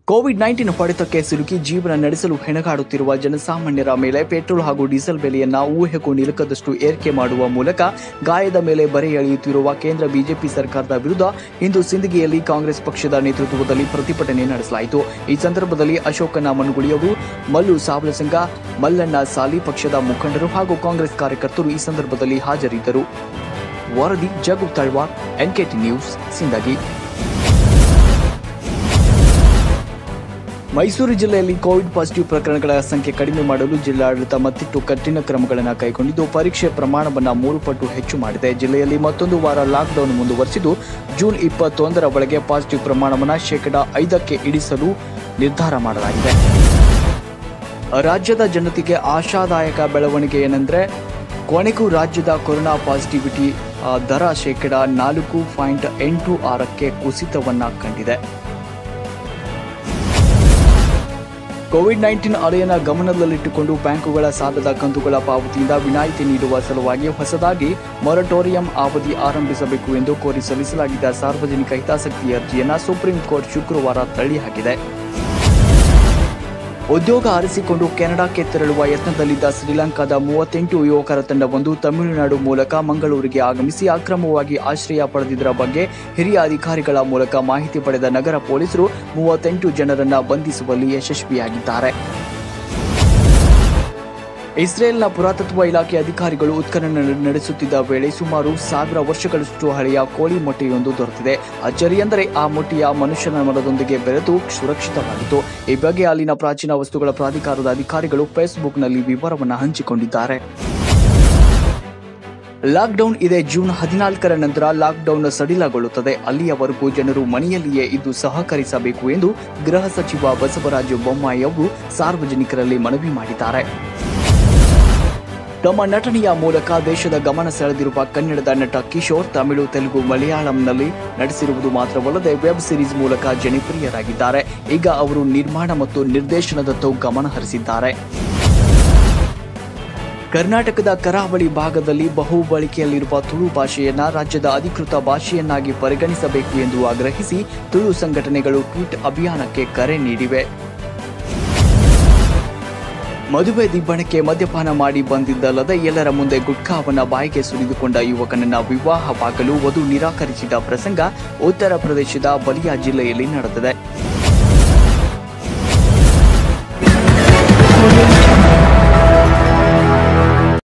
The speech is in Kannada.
ಕೋವಿಡ್ ನೈನ್ಟೀನ್ ಹೊಡೆತಕ್ಕೆ ಸಿಲುಕಿ ಜೀವನ ನಡೆಸಲು ಹೆಣಗಾಡುತ್ತಿರುವ ಜನಸಾಮಾನ್ಯರ ಮೇಲೆ ಪೆಟ್ರೋಲ್ ಹಾಗೂ ಡೀಸೆಲ್ ಬೆಲೆಯನ್ನ ಊಹೆಗೂ ನಿಲುಕದಷ್ಟು ಏರಿಕೆ ಮಾಡುವ ಮೂಲಕ ಗಾಯದ ಮೇಲೆ ಬರೆ ಎಳೆಯುತ್ತಿರುವ ಕೇಂದ್ರ ಬಿಜೆಪಿ ಸರ್ಕಾರದ ವಿರುದ್ಧ ಇಂದು ಸಿಂದಗಿಯಲ್ಲಿ ಕಾಂಗ್ರೆಸ್ ಪಕ್ಷದ ನೇತೃತ್ವದಲ್ಲಿ ಪ್ರತಿಭಟನೆ ನಡೆಸಲಾಯಿತು ಈ ಸಂದರ್ಭದಲ್ಲಿ ಅಶೋಕನ ಮನುಗುಳಿಯವರು ಮಲ್ಲು ಸಾವಲಸಂಗ ಮಲ್ಲಣ್ಣ ಸಾಲಿ ಪಕ್ಷದ ಮುಖಂಡರು ಹಾಗೂ ಕಾಂಗ್ರೆಸ್ ಕಾರ್ಯಕರ್ತರು ಈ ಸಂದರ್ಭದಲ್ಲಿ ಹಾಜರಿದ್ದರು ವರದಿ ಜಗು ತಳ್ವಾರ್ ಎನ್ಕೆಟಿ ನ್ಯೂಸ್ ಸಿಂದಗಿ ಮೈಸೂರು ಜಿಲ್ಲೆಯಲ್ಲಿ ಕೋವಿಡ್ ಪಾಸಿಟಿವ್ ಪ್ರಕರಣಗಳ ಸಂಖ್ಯೆ ಕಡಿಮೆ ಮಾಡಲು ಜಿಲ್ಲಾಡಳಿತ ಮತ್ತಿಟ್ಟು ಕಠಿಣ ಕ್ರಮಗಳನ್ನು ಕೈಗೊಂಡಿದ್ದು ಪರೀಕ್ಷೆ ಪ್ರಮಾಣವನ್ನು ಮೂರು ಪಟ್ಟು ಹೆಚ್ಚು ಮಾಡಿದೆ ಜಿಲ್ಲೆಯಲ್ಲಿ ಮತ್ತೊಂದು ವಾರ ಲಾಕ್ಡೌನ್ ಮುಂದುವರೆಸಿದ್ದು ಜೂನ್ ಇಪ್ಪತ್ತೊಂದರ ಒಳಗೆ ಪಾಸಿಟಿವ್ ಪ್ರಮಾಣವನ್ನು ಶೇಕಡಾ ಐದಕ್ಕೆ ಇಳಿಸಲು ನಿರ್ಧಾರ ಮಾಡಲಾಗಿದೆ ರಾಜ್ಯದ ಜನತೆಗೆ ಆಶಾದಾಯಕ ಬೆಳವಣಿಗೆ ಏನೆಂದರೆ ಕೊನೆಗೂ ರಾಜ್ಯದ ಕೊರೋನಾ ಪಾಸಿಟಿವಿಟಿ ಆ, ದರ ಶೇಕಡ ನಾಲ್ಕು ಪಾಯಿಂಟ್ ಎಂಟು ಆರಕ್ಕೆ ಕುಸಿತವನ್ನ ಕಂಡಿದೆ ಕೋವಿಡ್ ನೈನ್ಟೀನ್ ಅಲೆಯನ್ನು ಗಮನದಲ್ಲಿಟ್ಟುಕೊಂಡು ಬ್ಯಾಂಕುಗಳ ಸಾಲದ ಕಂತುಗಳ ಪಾವತಿಯಿಂದ ವಿನಾಯಿತಿ ನೀಡುವ ಸಲುವಾಗಿ ಹೊಸದಾಗಿ ಮೊರಟೋರಿಯಂ ಅವಧಿ ಆರಂಭಿಸಬೇಕು ಎಂದು ಕೋರಿ ಸಲ್ಲಿಸಲಾಗಿದ್ದ ಸಾರ್ವಜನಿಕ ಹಿತಾಸಕ್ತಿ ಅರ್ಜಿಯನ್ನು ಸುಪ್ರೀಂ ಕೋರ್ಟ್ ಶುಕ್ರವಾರ ತಳ್ಳಿಹಾಕಿದೆ ಉದ್ಯೋಗ ಆರಿಸಿಕೊಂಡು ಕೆನಡಾಕ್ಕೆ ತೆರಳುವ ಯತ್ನದಲ್ಲಿದ್ದ ಶ್ರೀಲಂಕಾದ ಮೂವತ್ತೆಂಟು ಯುವಕರ ತಂಡವೊಂದು ತಮಿಳುನಾಡು ಮೂಲಕ ಮಂಗಳೂರಿಗೆ ಆಗಮಿಸಿ ಅಕ್ರಮವಾಗಿ ಆಶ್ರಯ ಪಡೆದಿದ್ದರ ಬಗ್ಗೆ ಹಿರಿಯ ಅಧಿಕಾರಿಗಳ ಮೂಲಕ ಮಾಹಿತಿ ಪಡೆದ ನಗರ ಪೊಲೀಸರು ಮೂವತ್ತೆಂಟು ಜನರನ್ನ ಬಂಧಿಸುವಲ್ಲಿ ಯಶಸ್ವಿಯಾಗಿದ್ದಾರೆ ಇಸ್ರೇಲ್ನ ಪುರಾತತ್ವ ಇಲಾಖೆ ಅಧಿಕಾರಿಗಳು ಉತ್ಖನನ ನಡೆಸುತ್ತಿದ್ದ ವೇಳೆ ಸುಮಾರು ಸಾವಿರ ವರ್ಷಗಳಷ್ಟು ಹಳೆಯ ಕೋಳಿ ಮೊಟ್ಟೆಯೊಂದು ದೊರೆತಿದೆ ಅಚ್ಚರಿಯೆಂದರೆ ಆ ಮೊಟ್ಟೆಯ ಮನುಷ್ಯನ ಮನದೊಂದಿಗೆ ಬೆರೆತು ಸುರಕ್ಷಿತವಾಗಿತ್ತು ಈ ಬಗ್ಗೆ ಅಲ್ಲಿನ ಪ್ರಾಚೀನ ವಸ್ತುಗಳ ಪ್ರಾಧಿಕಾರದ ಅಧಿಕಾರಿಗಳು ಫೇಸ್ಬುಕ್ನಲ್ಲಿ ವಿವರವನ್ನು ಹಂಚಿಕೊಂಡಿದ್ದಾರೆ ಲಾಕ್ಡೌನ್ ಇದೆ ಜೂನ್ ಹದಿನಾಲ್ಕರ ನಂತರ ಲಾಕ್ಡೌನ್ ಸಡಿಲಗೊಳ್ಳುತ್ತದೆ ಅಲ್ಲಿಯವರೆಗೂ ಜನರು ಮನೆಯಲ್ಲಿಯೇ ಇದ್ದು ಸಹಕರಿಸಬೇಕು ಎಂದು ಗೃಹ ಸಚಿವ ಬಸವರಾಜ ಬೊಮ್ಮಾಯಿ ಅವರು ಸಾರ್ವಜನಿಕರಲ್ಲಿ ಮನವಿ ಮಾಡಿದ್ದಾರೆ ತಮ್ಮ ನಟನೆಯ ಮೂಲಕ ದೇಶದ ಗಮನ ಸೆಳೆದಿರುವ ಕನ್ನಡದ ನಟ ಕಿಶೋರ್ ತಮಿಳು ತೆಲುಗು ಮಲಯಾಳಂನಲ್ಲಿ ನಟಿಸಿರುವುದು ಮಾತ್ರವಲ್ಲದೆ ವೆಬ್ ಸಿರೀಸ್ ಮೂಲಕ ಜನಪ್ರಿಯರಾಗಿದ್ದಾರೆ ಈಗ ಅವರು ನಿರ್ಮಾಣ ಮತ್ತು ನಿರ್ದೇಶನದತ್ತ ಗಮನ ಹರಿಸಿದ್ದಾರೆ ಕರ್ನಾಟಕದ ಕರಾವಳಿ ಭಾಗದಲ್ಲಿ ಬಹುಬಳಕೆಯಲ್ಲಿರುವ ತುಳು ಭಾಷೆಯನ್ನ ರಾಜ್ಯದ ಅಧಿಕೃತ ಭಾಷೆಯನ್ನಾಗಿ ಪರಿಗಣಿಸಬೇಕು ಎಂದು ಆಗ್ರಹಿಸಿ ತುಳು ಸಂಘಟನೆಗಳು ಟ್ವೀಟ್ ಅಭಿಯಾನಕ್ಕೆ ಕರೆ ನೀಡಿವೆ ಮದುವೆ ದಿಬ್ಬಣಕ್ಕೆ ಮದ್ಯಪಾನ ಮಾಡಿ ಬಂದಿದ್ದಲ್ಲದೆ ಎಲ್ಲರ ಮುಂದೆ ಗುಟ್ಕಾವನ್ನ ಬಾಯಿಗೆ ಸುರಿದುಕೊಂಡ ಯುವಕನನ್ನ ವಿವಾಹವಾಗಲು ವಧು ನಿರಾಕರಿಸಿದ ಪ್ರಸಂಗ ಉತ್ತರ ಪ್ರದೇಶದ ಬಲಿಯಾ ಜಿಲ್ಲೆಯಲ್ಲಿ ನಡೆದಿದೆ